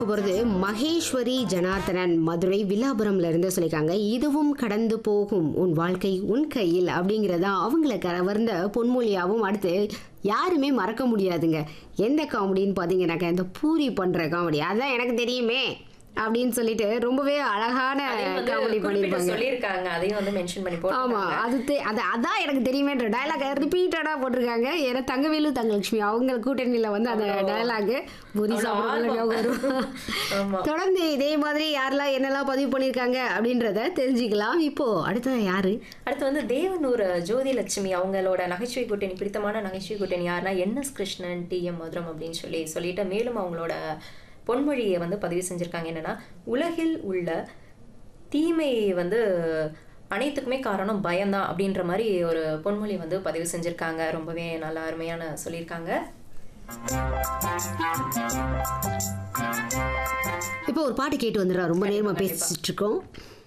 போகிறது மகேஸ்வரி ஜனார்த்தனன் மதுரை வில்லாபுரம்ல இருந்து சொல்லியிருக்காங்க இதுவும் கடந்து போகும் உன் வாழ்க்கை உன் கையில் அப்படிங்கிறதா அவங்கள கவர்ந்த பொன்மொழியாவும் அடுத்து யாருமே மறக்க முடியாதுங்க எந்த காமெடின்னு பார்த்தீங்கன்னாக்கா இந்த பூரி பண்ணுற காமெடி அதான் எனக்கு தெரியுமே அப்படின்னு சொல்லிட்டு ரொம்பவே அழகான அதையும் வந்து காமெடி குறிப்பிட்டு பண்ணியிருப்பாங்க சொல்லியிருக்காங்க அதையும் வந்து மென்ஷன் பண்ணி ஆமா போட்டு அது தெ- அது அதான் எனக்கு தெரியுமேன்ற டயலாக் ரிப்பீட்டடா போட்டிருக்காங்க ஏன்னா தங்கவேலு தங்கலட்சுமி அவங்க கூட்டணியில வந்து அந்த டயலாக் பூரி அவ்வளோ சாப்பிடுறவங்க ஆர்வம். வரும் ஆமா தொடர்ந்து இதே மாதிரி யாரெல்லாம் என்னெல்லாம் பதிவு பண்ணியிருக்காங்க அப்படின்றத தெரிஞ்சுக்கலாம் இப்போ அடுத்தது யாரு அடுத்து வந்து தேவனூர் ஜோதி லட்சுமி அவங்களோட நகைச்சுவை கூட்டணி பிடித்தமான நகைச்சுவை கூட்டணி யாருன்னா NS Krishnan T M Mathuram அப்படின்னு சொல்லி சொல்லிட்டு மேலும் அவங்களோட பொன்மொழியை வந்து பதிவு செஞ்சிருக்காங்க என்னன்னா உலகில் உள்ள தீமை வந்து அனைத்துக்குமே காரணம் பயம்தான் அப்படின்ற மாதிரி ஒரு பொன்மொழி வந்து பதிவு செஞ்சிருக்காங்க ரொம்பவே நல்ல அருமையான சொல்லியிருக்காங்க இப்போ ஒரு பாட்டு கேட்டு வந்துடுறோம் ரொம்ப நேரமா பேசிட்டு இருக்கோம்